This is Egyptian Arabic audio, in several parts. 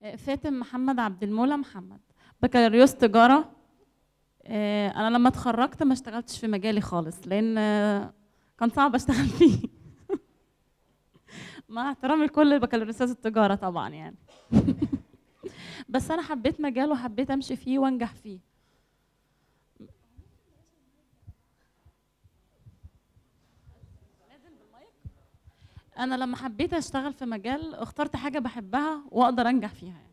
آه، فاتن محمد عبد المولى محمد بكالوريوس تجارة آه، أنا لما اتخرجت ما اشتغلتش في مجالي خالص لأن آه، كان صعب أشتغل فيه مع احترامي لكل بكالوريوسات التجارة طبعا يعني بس أنا حبيت مجال وحبيت أمشي فيه وأنجح فيه انا لما حبيت اشتغل في مجال اخترت حاجه بحبها واقدر انجح فيها يعني.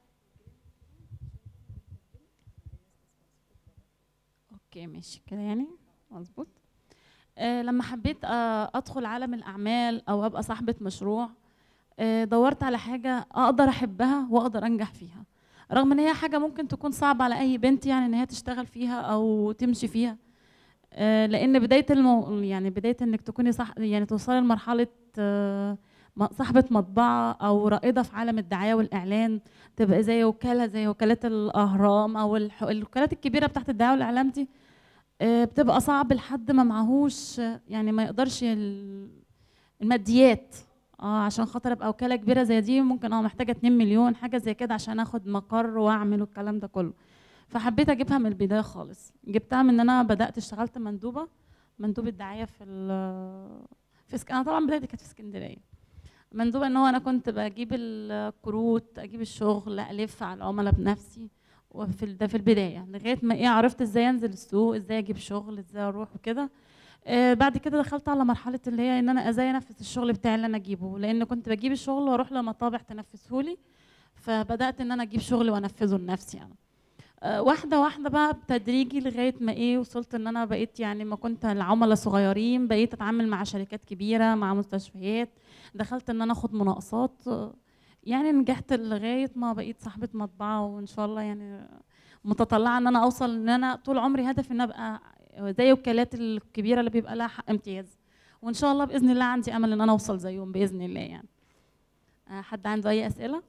اوكي ماشي كده يعني مظبوط آه لما حبيت آه ادخل عالم الاعمال او ابقى صاحبه مشروع آه دورت على حاجه اقدر احبها واقدر انجح فيها رغم ان هي حاجه ممكن تكون صعبه على اي بنت يعني ان هي تشتغل فيها او تمشي فيها آه، لان بدايه المو... يعني بدايه انك تكوني صح يعني توصلي لمرحله آه، م- صاحبه مطبعه او رائده في عالم الدعايه والاعلان تبقى زي وكاله زي وكالات الاهرام او الح... الوكالات الكبيره بتاعت الدعايه والاعلام دي آه، بتبقى صعب لحد ما معهوش آه، يعني ما يقدرش ال- الماديات اه عشان خاطر ابقى وكاله كبيره زي دي ممكن اه محتاجه 2 مليون حاجه زي كده عشان اخد مقر واعمل والكلام ده كله فحبيت اجيبها من البدايه خالص جبتها من ان انا بدات اشتغلت مندوبه مندوبه دعايه في ال- في اسك... انا طبعا بدايتي كانت في اسكندريه مندوبه ان هو انا كنت بجيب الكروت اجيب الشغل الف على العملاء بنفسي وفي ال- ده في البدايه لغايه ما ايه عرفت ازاي انزل السوق ازاي اجيب شغل ازاي اروح وكده آه بعد كده دخلت على مرحله اللي هي ان انا ازاي انفذ الشغل بتاعي اللي انا اجيبه لان كنت بجيب الشغل واروح لمطابع تنفذه لي فبدات ان انا اجيب شغل وانفذه لنفسي يعني آه، واحده واحده بقى بتدريجي لغايه ما ايه وصلت ان انا بقيت يعني ما كنت العملاء صغيرين بقيت اتعامل مع شركات كبيره مع مستشفيات دخلت ان انا اخد مناقصات آه، يعني نجحت لغايه ما بقيت صاحبه مطبعه وان شاء الله يعني متطلعه ان انا اوصل ان انا طول عمري هدفي ان ابقى زي الوكالات الكبيره اللي بيبقى لها حق امتياز وان شاء الله باذن الله عندي امل ان انا اوصل زيهم باذن الله يعني آه، حد عنده اي اسئله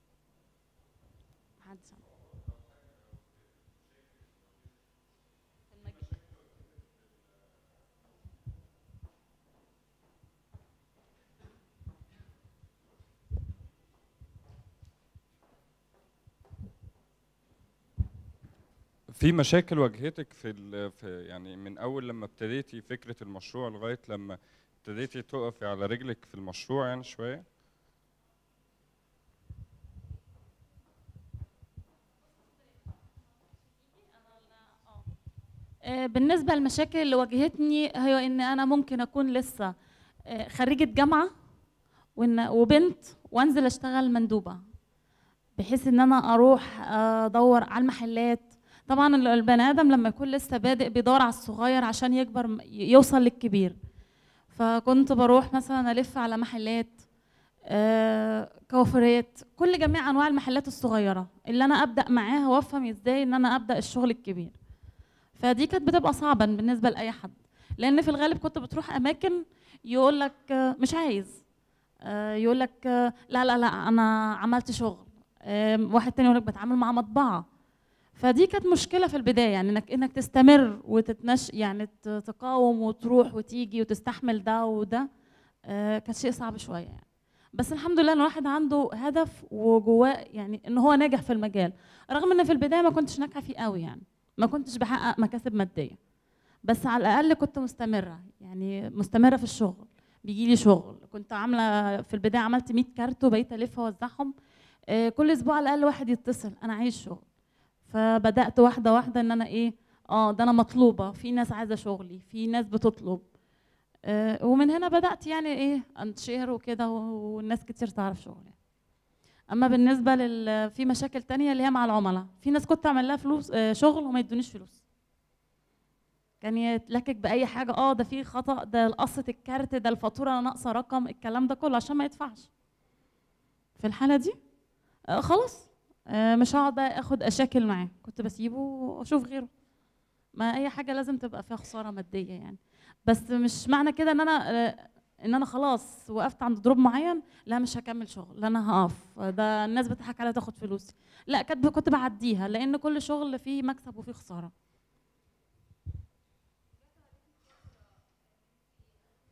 محدش عنده. في مشاكل واجهتك في, ال- في يعني من اول لما ابتديتي فكره المشروع لغايه لما ابتديتي تقفي على رجلك في المشروع يعني شويه آه، بالنسبة للمشاكل اللي واجهتني هي إن أنا ممكن أكون لسه آه، خريجة جامعة وإن وبنت وأنزل أشتغل مندوبة بحيث إن أنا أروح آه، أدور على المحلات طبعا ال- البني آدم لما يكون لسه بادئ بيدور على الصغير عشان يكبر م- يوصل للكبير فكنت بروح مثلا ألف على محلات آه، كوافيرات كل جميع أنواع المحلات الصغيرة اللي أنا أبدأ معاها وأفهم إزاي إن أنا أبدأ الشغل الكبير فدي كانت بتبقى صعبة بالنسبة لأي حد لأن في الغالب كنت بتروح أماكن يقول لك مش عايز يقول لك لا لا لا أنا عملت شغل آه، واحد تاني يقول لك بتعامل مع مطبعة فدي كانت مشكلة في البداية يعني إنك إنك تستمر وتتنش يعني ت- تقاوم وتروح وتيجي وتستحمل ده وده آه، كان شيء صعب شوية يعني بس الحمد لله ان الواحد عنده هدف وجواه يعني ان هو ناجح في المجال رغم ان في البدايه ما كنتش ناجحه فيه قوي يعني ما كنتش بحقق مكاسب ماديه بس على الاقل كنت مستمره يعني مستمره في الشغل بيجي لي شغل كنت عامله في البدايه عملت 100 كارت وبقيت الف واوزعهم آه، كل اسبوع على الاقل واحد يتصل انا عايز شغل فبدات واحده واحده ان انا ايه اه ده انا مطلوبه في ناس عايزه شغلي في ناس بتطلب آه، ومن هنا بدات يعني ايه انتشر وكده والناس كتير تعرف شغلي اما بالنسبه لل في مشاكل تانية اللي هي مع العملاء في ناس كنت اعمل لها فلوس آه، شغل وما يدونيش فلوس كان يتلكك باي حاجه اه ده في خطا ده قصه الكارت ده الفاتوره ناقصه رقم الكلام ده كله عشان ما يدفعش في الحاله دي آه خلاص آه مش هقعد بقى اخد اشاكل معاه كنت بسيبه واشوف غيره ما اي حاجه لازم تبقى فيها خساره ماديه يعني بس مش معنى كده ان انا آه، ان انا خلاص وقفت عند دروب معين لا مش هكمل شغل لا انا هقف ده الناس بتضحك عليا تاخد فلوسي لا كنت كنت بعديها لان كل شغل فيه مكسب وفيه خساره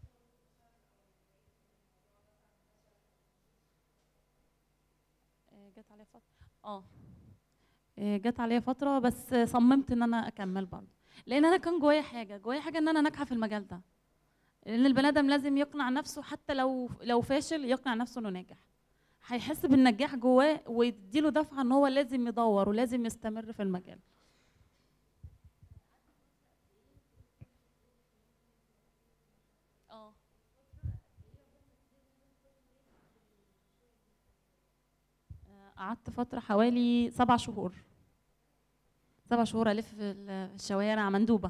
آه، جت عليا فتره اه إيه، جت عليا فتره بس صممت ان انا اكمل برضه لان انا كان جوايا حاجه جوايا حاجه ان انا ناجحه في المجال ده لان البني ادم لازم يقنع نفسه حتى لو لو فاشل يقنع نفسه انه ناجح هيحس بالنجاح جواه ويديله دفعه ان هو لازم يدور ولازم يستمر في المجال اه قعدت فترة حوالي سبع شهور سبع شهور ألف في الشوارع مندوبة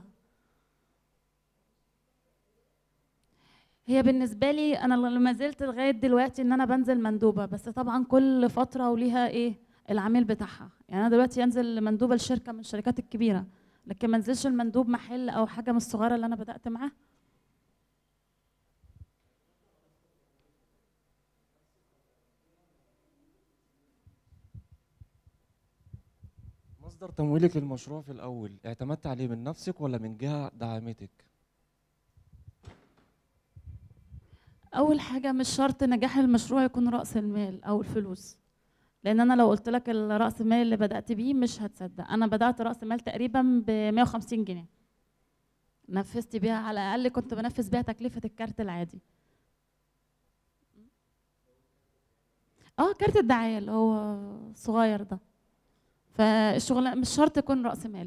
هي بالنسبة لي أنا ما زلت لغاية دلوقتي إن أنا بنزل مندوبة بس طبعا كل فترة وليها إيه العميل بتاعها يعني أنا دلوقتي أنزل مندوبة لشركة من الشركات الكبيرة لكن ما انزلش المندوب محل أو حاجة من الصغيرة اللي أنا بدأت معاها مصدر تمويلك للمشروع في الأول اعتمدت عليه من نفسك ولا من جهة دعمتك؟ اول حاجه مش شرط نجاح المشروع يكون راس المال او الفلوس لان انا لو قلت لك الراس مال اللي بدات بيه مش هتصدق انا بدات راس مال تقريبا ب 150 جنيه نفذت بيها على الاقل كنت بنفذ بيها تكلفه الكارت العادي اه كارت الدعايه اللي هو الصغير ده فالشغل مش شرط يكون راس مال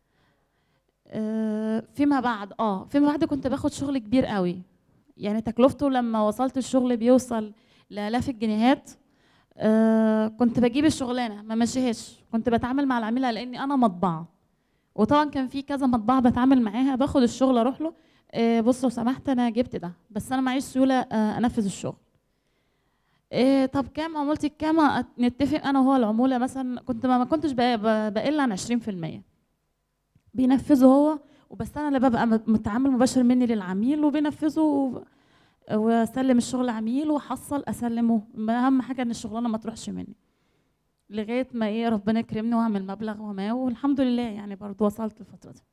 آه، فيما بعد اه فيما بعد كنت باخد شغل كبير قوي يعني تكلفته لما وصلت الشغل بيوصل لالاف الجنيهات آه كنت بجيب الشغلانه ما ماشيهاش كنت بتعامل مع العميل على اني انا مطبعه وطبعا كان في كذا مطبعه بتعامل معاها باخد الشغل اروح له آه بص لو سمحت انا جبت ده بس انا معيش سيوله آه انفذ الشغل إيه طب كام عمولتي كام أت- نتفق انا وهو العموله مثلا كنت ما ما كنتش بق- ب- بقل عن 20% بينفذه هو وبس انا اللي ببقى مت- متعامل مباشر مني للعميل وبينفذه و- واسلم الشغل عميل واحصل اسلمه ما اهم حاجه ان الشغلانه ما تروحش مني لغايه ما ايه ربنا يكرمني واعمل مبلغ وما والحمد لله يعني برضو وصلت الفتره دي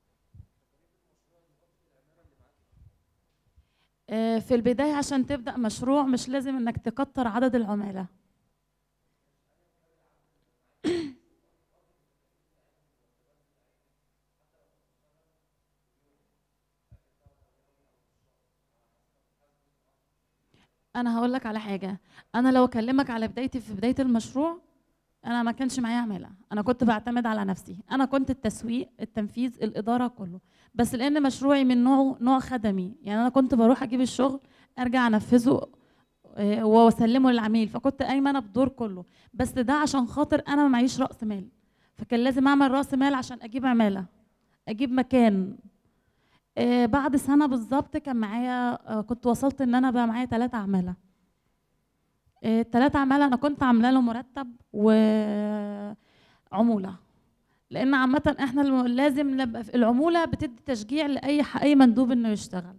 آه، في البدايه عشان تبدا مشروع مش لازم انك تكتر عدد العملاء انا هقول لك على حاجه انا لو اكلمك على بدايتي في بدايه المشروع انا ما كانش معايا عماله انا كنت بعتمد على نفسي انا كنت التسويق التنفيذ الاداره كله بس لان مشروعي من نوعه نوع خدمي يعني انا كنت بروح اجيب الشغل ارجع انفذه آه، واسلمه للعميل فكنت قايمه انا بدور كله بس ده عشان خاطر انا ما معيش راس مال فكان لازم اعمل راس مال عشان اجيب عماله اجيب مكان آه، بعد سنه بالظبط كان معايا آه، كنت وصلت ان انا بقى معايا ثلاثه عماله الثلاثة عمالة أنا كنت عاملة له مرتب وعمولة لأن عامة إحنا الم- لازم نبقى في العمولة بتدي تشجيع لأي ح- أي مندوب إنه يشتغل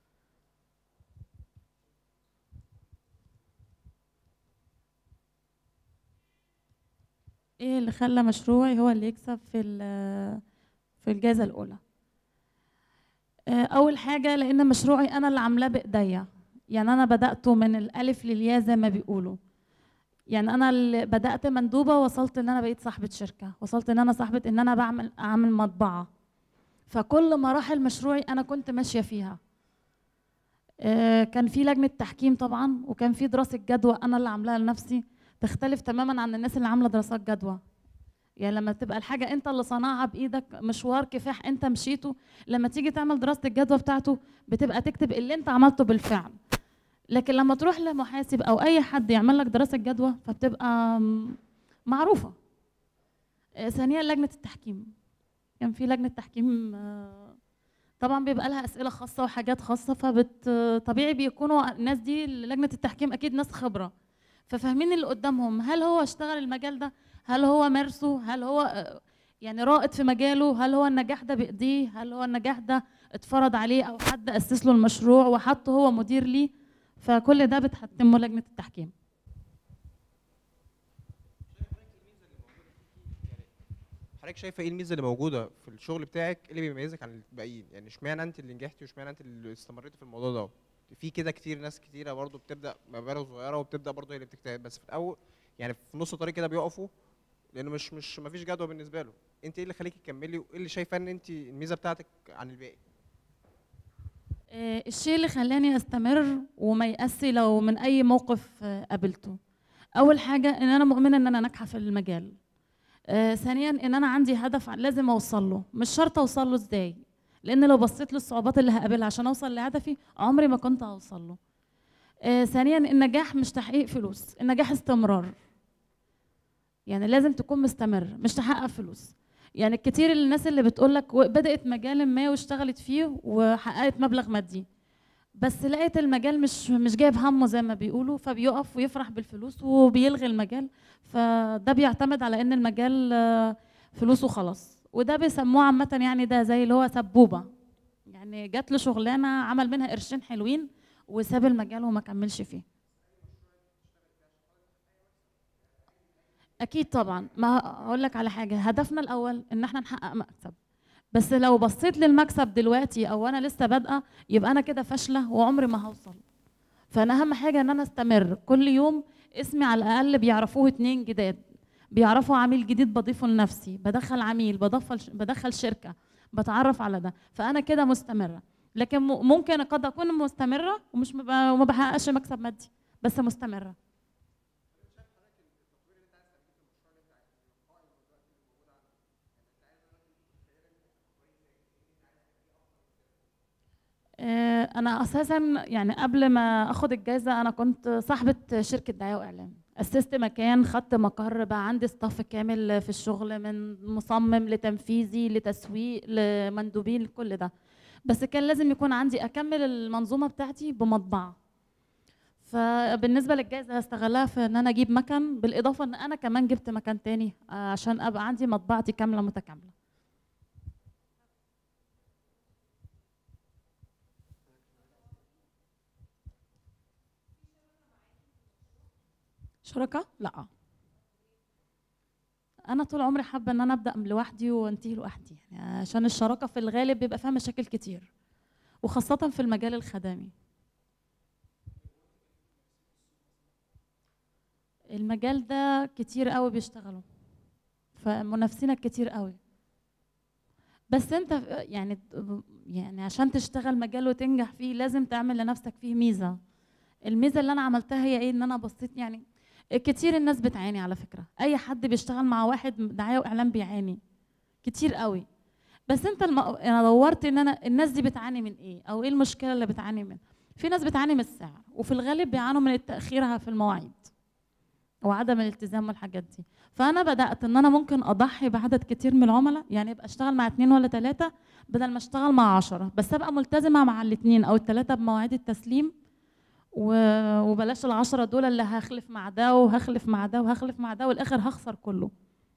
إيه اللي خلى مشروعي هو اللي يكسب في ال- في الجائزة الأولى آه، أول حاجة لأن مشروعي أنا اللي عاملاه بإيديا يعني انا بداته من الالف للياء زي ما بيقولوا يعني انا اللي بدات مندوبه وصلت ان انا بقيت صاحبه شركه وصلت ان انا صاحبه ان انا بعمل اعمل مطبعه فكل مراحل مشروعي انا كنت ماشيه فيها آه، كان في لجنه تحكيم طبعا وكان في دراسه جدوى انا اللي عاملاها لنفسي تختلف تماما عن الناس اللي عامله دراسات جدوى يعني لما تبقى الحاجه انت اللي صنعها بايدك مشوار كفاح انت مشيته لما تيجي تعمل دراسه الجدوى بتاعته بتبقى تكتب اللي انت عملته بالفعل لكن لما تروح لمحاسب او اي حد يعمل لك دراسه جدوى فبتبقى م- معروفه آه، ثانيا لجنه التحكيم كان في لجنه تحكيم آه، طبعا بيبقى لها اسئله خاصه وحاجات خاصه فبت طبيعي بيكونوا الناس دي لجنه التحكيم اكيد ناس خبره ففاهمين اللي قدامهم هل هو اشتغل المجال ده هل هو مارسه هل هو آه، يعني رائد في مجاله هل هو النجاح ده بايديه هل هو النجاح ده اتفرض عليه او حد اسس له المشروع وحطه هو مدير ليه فكل ده بتحتمه لجنه التحكيم حضرتك شايفه ايه الميزه اللي موجوده في الشغل بتاعك إيه اللي بيميزك عن الباقيين يعني اشمعنى انت اللي نجحتي واشمعنى انت اللي استمريتي في الموضوع ده في كده كتير ناس كتيره برضو بتبدا مبالغ صغيره وبتبدا برضو هي اللي بتجتهد بس في الاول يعني في نص الطريق كده بيقفوا لانه مش مش مفيش جدوى بالنسبه له انت ايه اللي خليكي تكملي وايه اللي شايفه ان انت الميزه بتاعتك عن الباقي آه، الشيء اللي خلاني استمر وما يأسي لو من اي موقف آه، قابلته اول حاجه ان انا مؤمنه ان انا ناجحه في المجال آه، ثانيا ان انا عندي هدف لازم اوصل له مش شرط اوصل له ازاي لان لو بصيت للصعوبات اللي هقابلها عشان اوصل لهدفي عمري ما كنت هوصل له آه، ثانيا النجاح مش تحقيق فلوس النجاح استمرار يعني لازم تكون مستمر مش تحقق فلوس يعني كتير الناس اللي بتقول لك بدأت مجال ما واشتغلت فيه وحققت مبلغ مادي بس لقيت المجال مش مش جايب همه زي ما بيقولوا فبيقف ويفرح بالفلوس وبيلغي المجال فده بيعتمد على ان المجال آه، فلوسه خلاص وده بيسموه عامة يعني ده زي اللي هو سبوبة يعني جات له شغلانة عمل منها قرشين حلوين وساب المجال وما كملش فيه اكيد طبعا ما اقول لك على حاجه هدفنا الاول ان احنا نحقق مكسب بس لو بصيت للمكسب دلوقتي او انا لسه بادئه يبقى انا كده فاشله وعمري ما هوصل فانا اهم حاجه ان انا استمر كل يوم اسمي على الاقل بيعرفوه اتنين جداد بيعرفوا عميل جديد بضيفه لنفسي بدخل عميل بدخل بدخل شركه بتعرف على ده فانا كده مستمره لكن م- ممكن قد اكون مستمره ومش مب- وما بحققش مكسب مادي بس مستمره آه، انا اساسا يعني قبل ما اخد الجائزه انا كنت صاحبه شركه دعايه واعلان اسست مكان خدت مقر بقى عندي ستاف كامل في الشغل من مصمم لتنفيذي لتسويق لمندوبين كل ده بس كان لازم يكون عندي اكمل المنظومه بتاعتي بمطبعه فبالنسبه للجائزه هستغلها في ان انا اجيب مكان بالاضافه ان انا كمان جبت مكان تاني آه، عشان ابقى عندي مطبعتي كامله متكامله شركاء لا انا طول عمري حابه ان انا ابدا لوحدي وانتهي لوحدي يعني عشان الشراكه في الغالب بيبقى فيها مشاكل كتير وخاصه في المجال الخدمي المجال ده كتير قوي بيشتغلوا فمنافسينك كتير قوي بس انت يعني يعني عشان تشتغل مجال وتنجح فيه لازم تعمل لنفسك فيه ميزه الميزه اللي انا عملتها هي ايه ان انا بصيت يعني كتير الناس بتعاني على فكره اي حد بيشتغل مع واحد دعايه واعلان بيعاني كتير قوي بس انت الم... انا دورت ان انا الناس دي بتعاني من ايه او ايه المشكله اللي بتعاني منها في ناس بتعاني من السعر وفي الغالب بيعانوا من تاخيرها في المواعيد وعدم الالتزام والحاجات دي فانا بدات ان انا ممكن اضحي بعدد كتير من العملاء يعني ابقى اشتغل مع اتنين ولا تلاته بدل ما اشتغل مع عشرة بس ابقى ملتزمه مع الاتنين او التلاته بمواعيد التسليم و- وبلاش العشرة دول اللي هخلف مع ده وهخلف مع ده وهخلف مع ده والاخر هخسر كله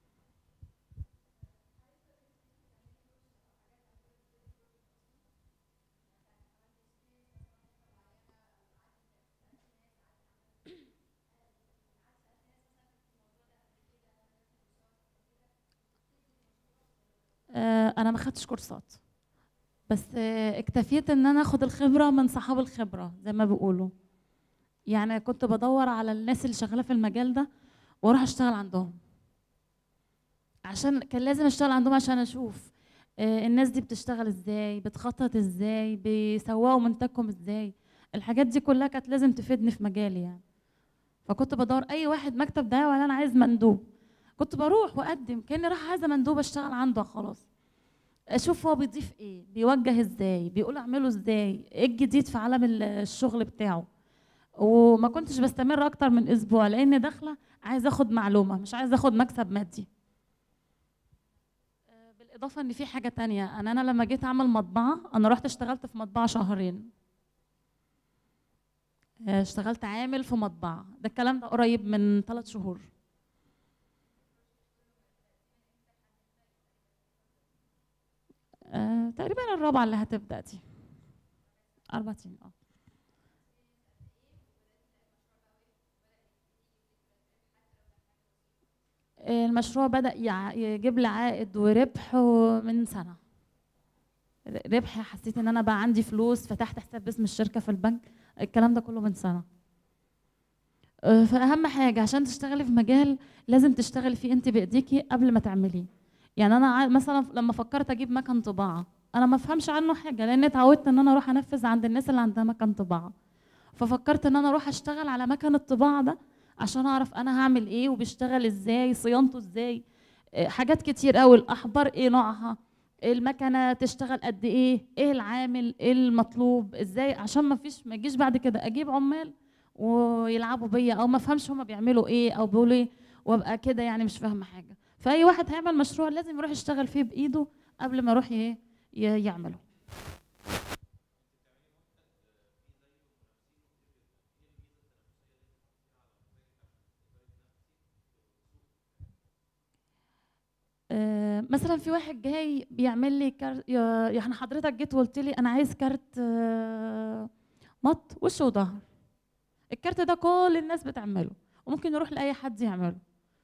آه، انا ما خدتش كورسات بس آه، اكتفيت ان انا اخد الخبره من صحاب الخبره زي ما بيقولوا يعني كنت بدور على الناس اللي شغاله في المجال ده واروح اشتغل عندهم عشان كان لازم اشتغل عندهم عشان اشوف آه، الناس دي بتشتغل ازاي بتخطط ازاي بيسوقوا منتجهم ازاي الحاجات دي كلها كانت لازم تفيدني في مجالي يعني فكنت بدور اي واحد مكتب دعايه ولا انا عايز مندوب كنت بروح واقدم كاني رايحه عايزه مندوب اشتغل عنده خلاص اشوف هو بيضيف ايه بيوجه ازاي بيقول اعمله ازاي ايه الجديد في عالم ال- الشغل بتاعه وما كنتش بستمر اكتر من اسبوع لان داخله عايزه اخد معلومه مش عايزه اخد مكسب مادي آه، بالاضافه ان في حاجه تانية انا انا لما جيت اعمل مطبعه انا رحت اشتغلت في مطبعه شهرين آه، اشتغلت عامل في مطبعه ده الكلام ده قريب من ثلاث شهور آه، تقريبا الرابعه اللي هتبدا دي اربع سنين اه المشروع بدأ يع- يجيب لي عائد وربح من سنة ر- ربح حسيت ان انا بقى عندي فلوس فتحت حساب باسم الشركة في البنك الكلام ده كله من سنة آه، فاهم حاجه عشان تشتغلي في مجال لازم تشتغلي فيه انت بايديكي قبل ما تعمليه يعني انا ع- مثلا لما فكرت اجيب مكان طباعه انا ما افهمش عنه حاجه لان اتعودت ان انا اروح انفذ عند الناس اللي عندها مكان طباعه ففكرت ان انا اروح اشتغل على مكان الطباعه ده عشان اعرف انا هعمل ايه وبيشتغل ازاي صيانته ازاي آه، حاجات كتير قوي الاحبار ايه نوعها المكنه تشتغل قد ايه ايه العامل ايه المطلوب ازاي عشان ما فيش ما يجيش بعد كده اجيب عمال ويلعبوا بيا او ما افهمش هما بيعملوا ايه او بيقولوا ايه وابقى كده يعني مش فاهمه حاجه فاي واحد هيعمل مشروع لازم يروح يشتغل فيه بايده قبل ما يروح ي- ي- يعمله آه، مثلا في واحد جاي بيعمل لي كارت يعني حضرتك جيت وقلت لي انا عايز كارت آه، مط وش وظهر الكارت ده كل الناس بتعمله وممكن يروح لاي حد يعمله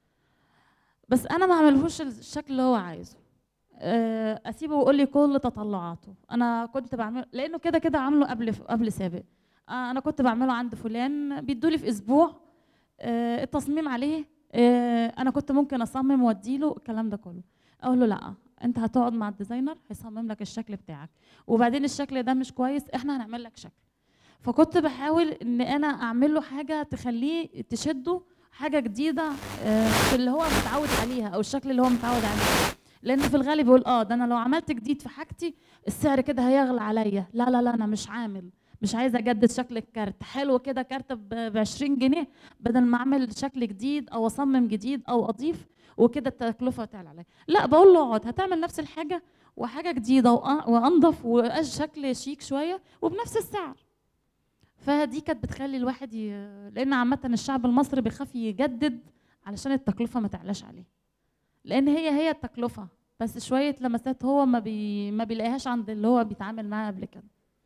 بس انا ما اعملهوش الشكل اللي هو عايزه آه، اسيبه ويقول لي كل تطلعاته انا كنت بعمل لانه كده كده عامله قبل قبل سابق آه، انا كنت بعمله عند فلان بيدولي في اسبوع آه، التصميم عليه آه، انا كنت ممكن اصمم واديله الكلام ده كله اقول له لا انت هتقعد مع الديزاينر هيصمم لك الشكل بتاعك وبعدين الشكل ده مش كويس احنا هنعمل لك شكل فكنت بحاول ان انا اعمل له حاجه تخليه تشده حاجه جديده آه، في اللي هو متعود عليها او الشكل اللي هو متعود عليه لان في الغالب يقول اه ده انا لو عملت جديد في حاجتي السعر كده هيغلى عليا لا لا لا انا مش عامل مش عايزه اجدد شكل الكارت حلو كده كارت ب 20 جنيه بدل ما اعمل شكل جديد او اصمم جديد او اضيف وكده التكلفه تعلى عليا لا بقول له اقعد هتعمل نفس الحاجه وحاجه جديده وأ- وانضف وشكل شيك شويه وبنفس السعر فدي كانت بتخلي الواحد ي... لان عامه الشعب المصري بيخاف يجدد علشان التكلفه ما تعلاش عليه لان هي هي التكلفه بس شويه لمسات هو ما بي... ما بيلاقيهاش عند اللي هو بيتعامل معاه قبل كده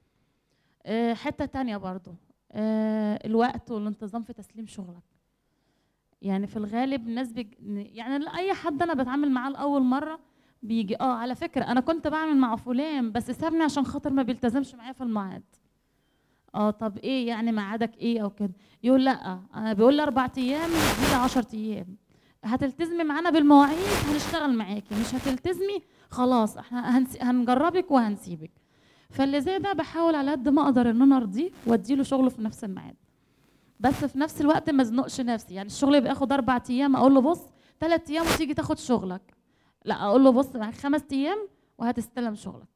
آه، حته تانية برضو آه، الوقت والانتظام في تسليم شغلك يعني في الغالب الناس بيج... يعني لا- اي حد انا بتعامل معاه لاول مره بيجي اه على فكره انا كنت بعمل مع فلان بس سابني عشان خاطر ما بيلتزمش معايا في الميعاد اه طب ايه يعني ميعادك ايه او كده يقول لا انا بيقول لي اربع ايام يديلي 10 ايام هتلتزمي معانا بالمواعيد هنشتغل معاكي مش هتلتزمي خلاص احنا هنس... هنجربك وهنسيبك فاللي زي ده بحاول على قد ما اقدر ان انا ارضيه واديله شغله في نفس الميعاد بس في نفس الوقت ما ازنقش نفسي يعني الشغل بياخد اربع ايام اقول له بص ثلاث ايام وتيجي تاخد شغلك لا اقول له بص معاك خمس ايام وهتستلم شغلك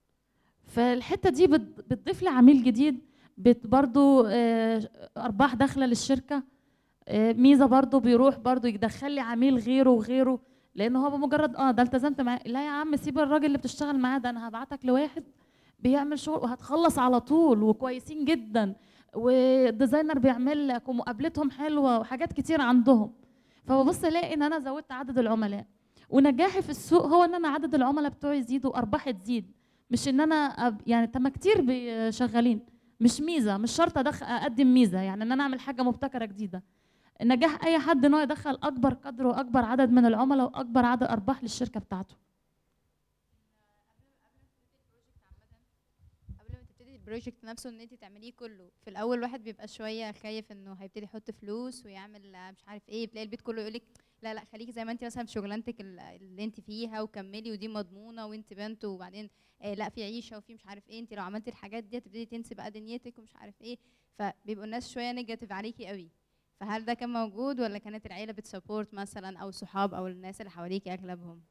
فالحته دي بت- بتضيف لي عميل جديد بت برضو آه، ارباح داخله للشركه آه، ميزه برضو بيروح برضو يدخل لي عميل غيره وغيره لان هو بمجرد اه ده التزمت معاه لا يا عم سيب الراجل اللي بتشتغل معاه ده انا هبعتك لواحد بيعمل شغل وهتخلص على طول وكويسين جدا والديزاينر بيعمل لك ومقابلتهم حلوه وحاجات كتير عندهم فببص الاقي ان انا زودت عدد العملاء ونجاحي في السوق هو ان انا عدد العملاء بتوعي يزيدوا وارباحي تزيد مش ان انا أب يعني طب ما كتير بي- شغالين مش ميزه مش شرط أدخ اقدم ميزه يعني ان انا اعمل حاجه مبتكره جديده نجاح اي حد ان هو يدخل اكبر قدر واكبر عدد من العملاء واكبر عدد ارباح للشركه بتاعته قبل ما تبتدي البروجكت نفسه ان انت تعمليه كله في الاول الواحد بيبقى شويه خايف انه هيبتدي يحط فلوس ويعمل آه، مش عارف ايه تلاقي البيت كله يقولك لا لا خليكي زي ما انت مثلا في شغلانتك ال- اللي انت فيها وكملي ودي مضمونه وانت بنت وبعدين آه لا في عيشه وفي مش عارف ايه انت لو عملتي الحاجات دي هتبتدي تنسي بقى دنيتك ومش عارف ايه فبيبقوا الناس شويه نيجاتيف عليكي قوي فهل ده كان موجود ولا كانت العيله بتسبورت مثلا او صحاب او الناس اللي حواليكي اغلبهم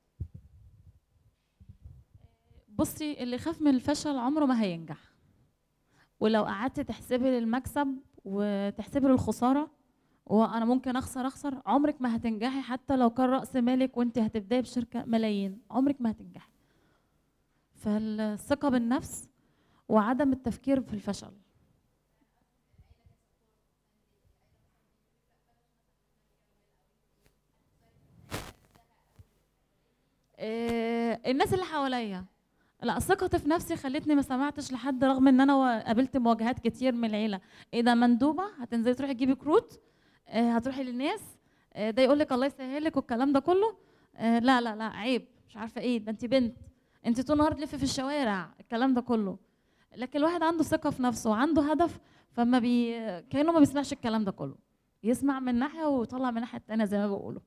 بصي اللي خاف من الفشل عمره ما هينجح ولو قعدت تحسبي للمكسب وتحسبي للخساره وانا ممكن اخسر اخسر عمرك ما هتنجحي حتى لو كان راس مالك وانت هتبداي بشركه ملايين عمرك ما هتنجحي فالثقه بالنفس وعدم التفكير في الفشل آه، الناس اللي حواليا لا ثقتي في نفسي خلتني ما سمعتش لحد رغم ان انا و- قابلت مواجهات كتير من العيله ايه ده مندوبه هتنزلي تروحي تجيبي كروت آه، هتروحي للناس آه، ده يقول لك الله يسهلك والكلام ده كله آه، لا لا لا عيب مش عارفه ايه ده انت بنت انت طول النهار تلفي في الشوارع الكلام ده كله لكن الواحد عنده ثقه في نفسه وعنده هدف فما بي كانه ما بيسمعش الكلام ده كله يسمع من ناحيه ويطلع من الناحيه التانيه زي ما بيقولوا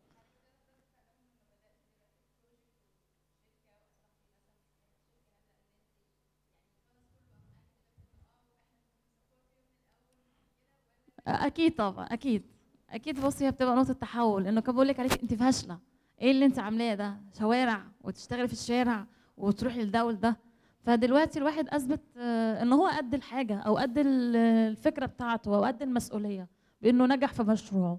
اكيد طبعا اكيد اكيد بصي هي بتبقى نقطه تحول انه كان بيقول لك عليك انت فاشله ايه اللي انت عاملاه ده شوارع وتشتغلي في الشارع وتروحي لده ولده فدلوقتي الواحد اثبت آه، ان هو قد الحاجه او قد ال- الفكره بتاعته او قد المسؤوليه بانه نجح في مشروعه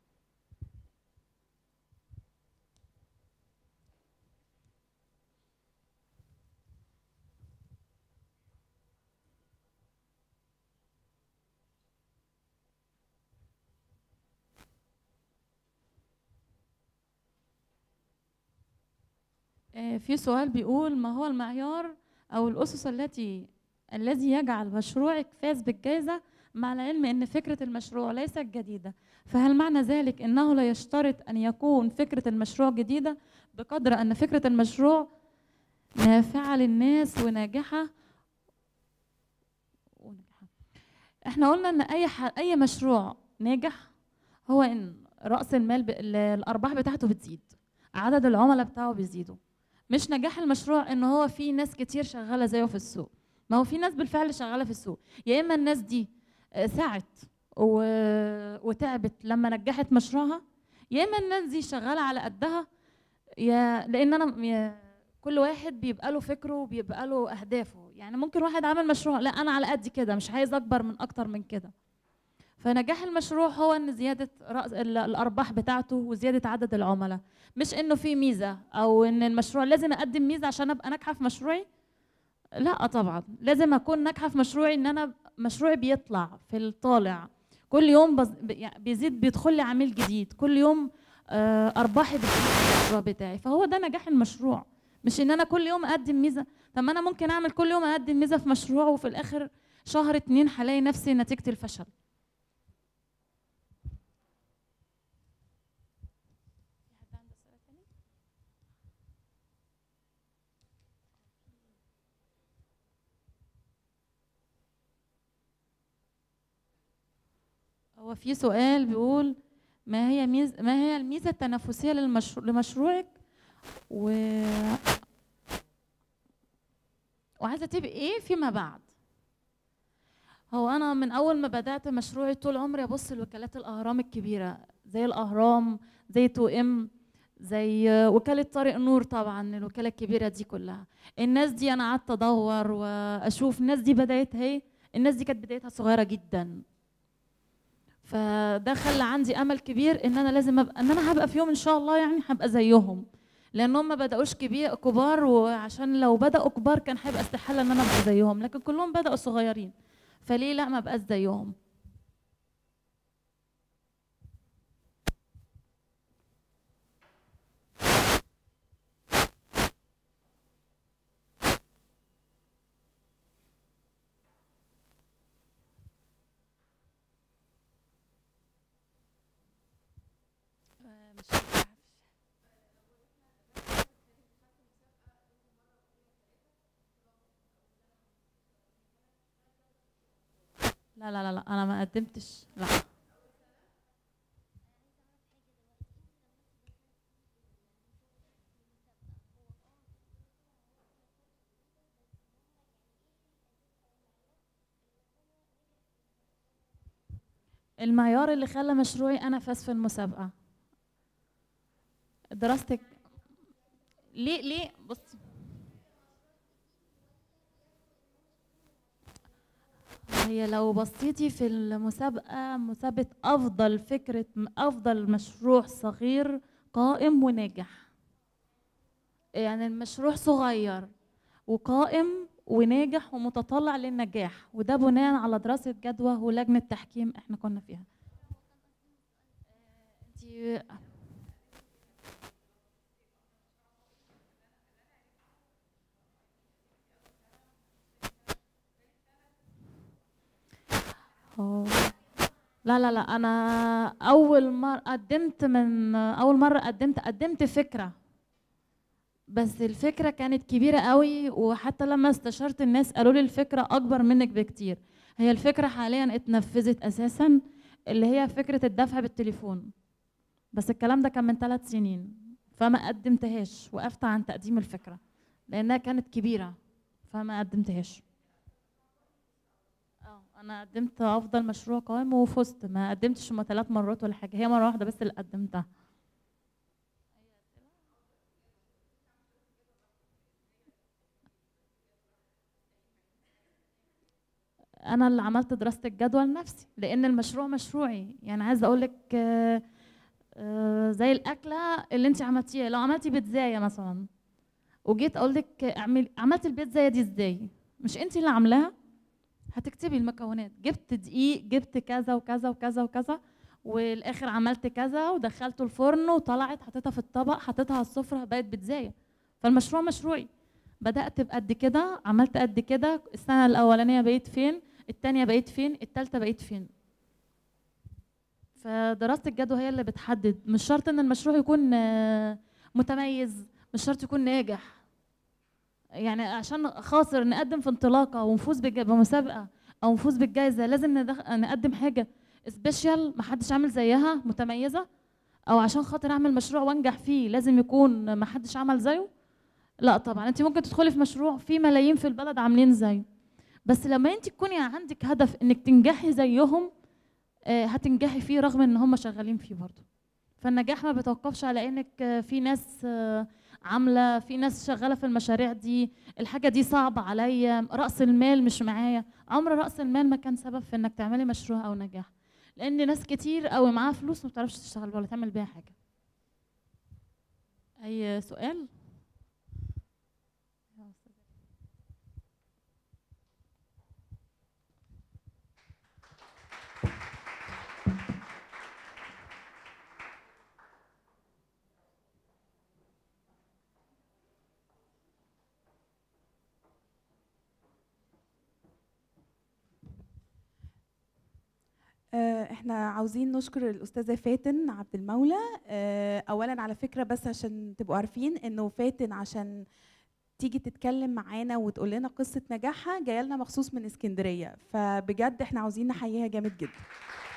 آه، في سؤال بيقول ما هو المعيار أو الأسس التي الذي يجعل مشروعك فاز بالجائزة مع العلم أن فكرة المشروع ليست جديدة فهل معنى ذلك أنه لا يشترط أن يكون فكرة المشروع جديدة بقدر أن فكرة المشروع نافعة للناس وناجحة وناجحة. احنا قلنا ان اي ح... اي مشروع ناجح هو ان راس المال ب... ال- الارباح بتاعته بتزيد عدد العملاء بتاعه بيزيدوا مش نجاح المشروع ان هو في ناس كتير شغاله زيه في السوق ما هو في ناس بالفعل شغاله في السوق يا اما الناس دي آه، سعت و... وتعبت لما نجحت مشروعها يا اما الناس دي شغاله على قدها يا لان انا يا كل واحد بيبقى له فكره وبيبقى له اهدافه يعني ممكن واحد عمل مشروع لا انا على قد كده مش عايز اكبر من اكتر من كده فنجاح المشروع هو ان زياده رأس ال- الارباح بتاعته وزياده عدد العملاء مش انه في ميزه او ان المشروع لازم اقدم ميزه عشان ابقى ناجحه في مشروعي لا طبعا لازم اكون ناجحه في مشروعي ان انا مشروعي بيطلع في الطالع كل يوم بز... ب- يعني بيزيد بيدخل لي عميل جديد كل يوم آه، ارباحي بتزيد في المشروع بتاعي فهو ده نجاح المشروع مش ان انا كل يوم اقدم ميزه طب ما انا ممكن اعمل كل يوم اقدم ميزه في مشروع وفي الاخر شهر اتنين هلاقي نفسي نتيجه الفشل هو في سؤال بيقول ما هي ميز ما هي الميزه التنافسيه للمشروع لمشروعك و وعايزه تبقي ايه فيما بعد هو انا من اول ما بدات مشروعي طول عمري ابص لوكالات الاهرام الكبيره زي الاهرام زي تو ام زي وكاله طارق نور طبعا الوكاله الكبيره دي كلها الناس دي انا قعدت ادور واشوف الناس دي بدايتها ايه الناس دي كانت بدايتها صغيره جدا فده خلى عندي امل كبير ان انا لازم ابقى ان انا هبقى في يوم ان شاء الله يعني هبقى زيهم لان هم ما بداوش كبير كبار وعشان لو بداوا كبار كان هيبقى استحاله ان انا ابقى زيهم لكن كلهم بداوا صغيرين فليه لا ما ابقاش زيهم مش عارفة. لا لا لا لا انا ما قدمتش لا المعيار اللي خلى مشروعي انا فاز في المسابقه دراستك ليه ليه بص هي لو بصيتي في المسابقة مسابقة أفضل فكرة أفضل مشروع صغير قائم وناجح يعني المشروع صغير وقائم وناجح ومتطلع للنجاح وده بناء على دراسة جدوى ولجنة تحكيم احنا كنا فيها انتي أوه. لا لا لا انا اول مره قدمت من اول مره قدمت قدمت فكره بس الفكره كانت كبيره قوي وحتى لما استشرت الناس قالوا لي الفكره اكبر منك بكتير هي الفكره حاليا اتنفذت اساسا اللي هي فكره الدفع بالتليفون بس الكلام ده كان من ثلاث سنين فما قدمتهاش وقفت عن تقديم الفكره لانها كانت كبيره فما قدمتهاش اه انا قدمت افضل مشروع قائم وفزت ما قدمتش هما ثلاث مرات ولا حاجه هي مره واحده بس اللي قدمتها انا اللي عملت دراسه الجدوى لنفسي لان المشروع مشروعي يعني عايزه اقول لك آه، آه، زي الاكله اللي انت عملتيها لو عملتي بيتزايه مثلا وجيت اقول لك اعمل عملت البيتزايه دي ازاي مش انت اللي عاملاها هتكتبي المكونات جبت دقيق جبت كذا وكذا وكذا وكذا والاخر عملت كذا ودخلته الفرن وطلعت حطيتها في الطبق حطيتها على السفره بقت بيتزايه فالمشروع مشروعي بدات بقد كده عملت قد كده السنه الاولانيه بقيت فين التانية بقيت فين التالتة بقيت فين فدراسة الجدوى هي اللي بتحدد مش شرط ان المشروع يكون آه، متميز مش شرط يكون ناجح يعني عشان خاطر نقدم في انطلاقة ونفوز بج- بمسابقة او نفوز بالجائزة لازم ندخ- نقدم حاجة سبيشال محدش عامل زيها متميزة او عشان خاطر اعمل مشروع وانجح فيه لازم يكون محدش عمل زيه لا طبعا انت ممكن تدخلي في مشروع في ملايين في البلد عاملين زيه بس لما انت تكوني عندك هدف انك تنجحي زيهم آه، هتنجحي فيه رغم ان هم شغالين فيه برضه فالنجاح ما بيتوقفش على انك آه، في ناس آه، عامله في ناس شغاله في المشاريع دي الحاجه دي صعبه عليا راس المال مش معايا عمر راس المال ما كان سبب في انك تعملي مشروع او نجاح لان ناس كتير قوي معاها فلوس ما بتعرفش تشتغل ولا تعمل بيها حاجه اي سؤال آه، احنا عاوزين نشكر الاستاذه فاتن عبد المولى آه، اولا على فكره بس عشان تبقوا عارفين انه فاتن عشان تيجي تتكلم معانا وتقول لنا قصه نجاحها جايه لنا مخصوص من اسكندريه فبجد احنا عاوزين نحييها جامد جدا